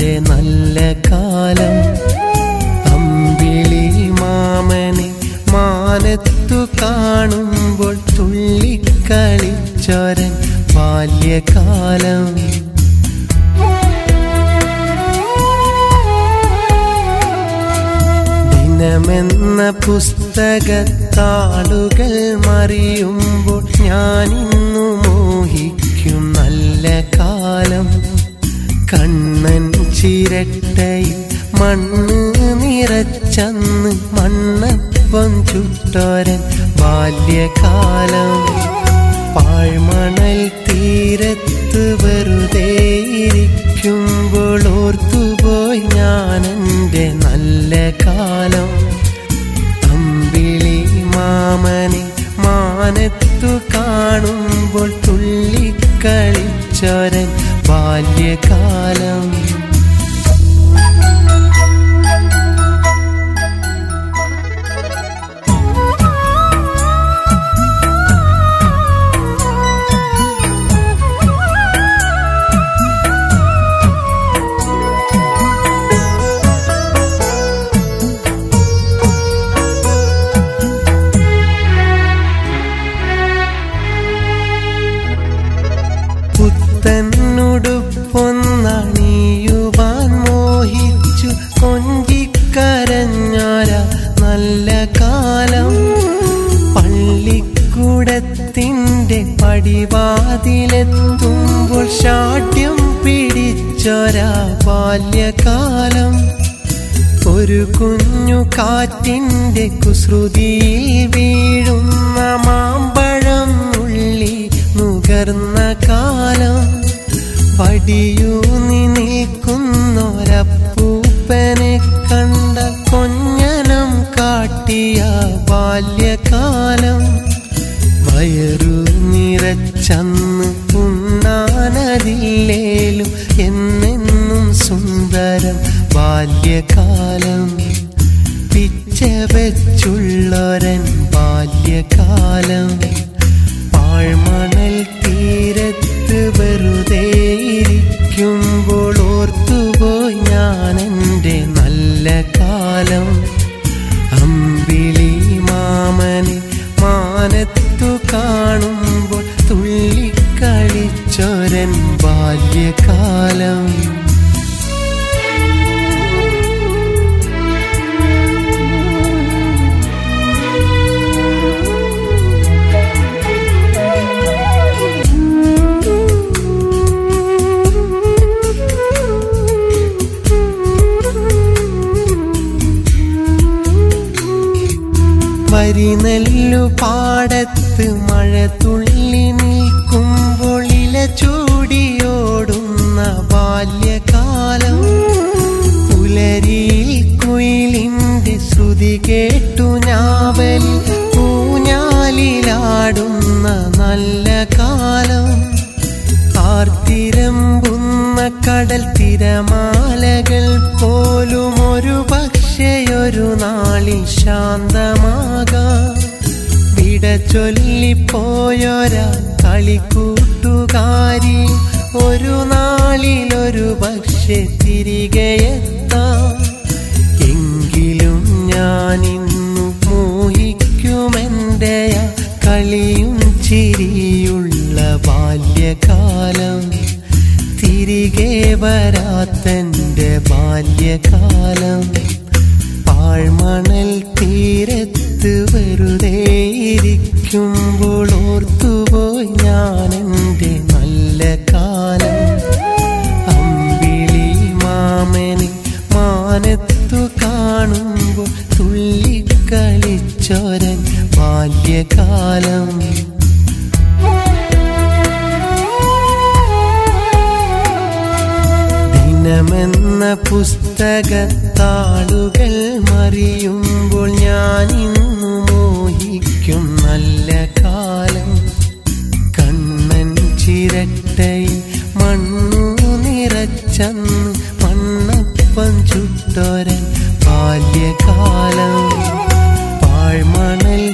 എൻ്റെ നല്ല കാലം അമ്പിളി മാമനെ മാനത്തു കാണുമ്പോൾ തുള്ളിക്കളിച്ചൊരൻ ബാല്യകാലം ദിനമെന്ന പുസ്തകത്താളുകൾ മറിയുമ്പോൾ ഞാനിന്നു മോഹിക്കും നല്ല കാലം കണ്ണൻ ചിരട്ടയിൽ മണ്ണ് നിറച്ചന്ന് മണ്ണപ്പം ചുട്ടോരൻ ബാല്യകാലം പാഴ്മണൽ തീരത്ത് വെറുതെ ഇരിക്കുമ്പോൾ ഓർത്തുപോയി ഞാൻ എൻ്റെ നല്ല കാലം അമ്പിളി മാമനെ മാനത്തു കാണുമ്പോൾ തുള്ളിക്കളിച്ചൊരൻ ബാല്യകാലം പുത്തനുടുപ്പൊന്നണിയുവാൻ മോഹിച്ചു കൊഞ്ചിക്കരഞ്ഞോര നല്ല കാലം പള്ളിക്കൂടത്തിൻ്റെ പടിവാതിലെത്തുമ്പോൾ ശാഠ്യം പിടിച്ചൊരാ ബാല്യകാലം ഒരു കുഞ്ഞു കാറ്റിൻ്റെ കുസൃതിയിൽ വീഴുന്ന മാമ്പഴം ഉള്ളി നുകർന്ന കാലം വടിയൂന്നി നിൽക്കുന്നൊരപ്പൂപ്പനെ കണ്ട കൊഞ്ഞനം കാട്ടിയ ബാല്യകാലം വയറു നിറച്ചന്ന് ഉണ്ണാനതില്ലേലും എന്നെന്നും സുന്ദരം ബാല്യകാലം പിച്ച വെച്ചുള്ളൊരൻ ബാല്യകാലം പാഴ്മണൽ തീരത്ത് വെറുതെ ഇരിക്കുമ്പോൾ ഓർത്തുപോയി ഞാൻ എൻ്റെ നല്ല കാലം അമ്പിളി മാമനെ മാനത്തു കാണുമ്പോൾ തുള്ളിക്കളിച്ചൊരൻ ബാല്യകാലം വരി നെല്ലു പാടത്ത് മഴ തുള്ളി നിൽക്കുമ്പോൾ ഇല ചൂടിയോടുന്ന ബാല്യകാലം പുലരിയിൽ കുയിലിൻ്റെ ശ്രുതി കേട്ടു ഞാവൽ ഊഞ്ഞാലിലാടുന്ന നല്ല കാലം ആർത്തിരമ്പുന്ന കടൽ തിരമാലകൾ പോലും ഒരു പക്ഷെയൊരു നാളിൽ ശാന്തമാകാം വിട ചൊല്ലിപ്പോയൊരാ കളിക്കൂട്ടുകാരി ഒരു നാളിലൊരു പക്ഷെ തിരികെ എത്താം എങ്കിലും ഞാനിന്നു മോഹിക്കുമെൻ്റെ ആ കളിയും ചിരിയുള്ള ബാല്യകാലം തിരികെ വരാത്തൻ്റെ ബാല്യകാലം പാഴ്മണൽ തീരത്ത് വെറുതെ ഇരിക്കുമ്പോൾ ഓർത്തുപോയി ഞാൻ എൻ്റെ നല്ല കാലം അമ്പിളി മാമനെ മാനത്തു കാണുമ്പോൾ തുള്ളിക്കളിച്ചൊരൻ ബാല്യകാലം ദിനമെന്ന പുസ്തകത്താളുകൾ മറിയുമ്പോൾ ഞാൻ ഇന്നു മോഹിക്കും നല്ല കാലം കണ്ണൻ ചിരട്ടയിൽ മണ്ണു നിറച്ചന്ന് മണ്ണപ്പം ചുട്ടോരൻ ബാല്യകാലം പാഴ്മണൽ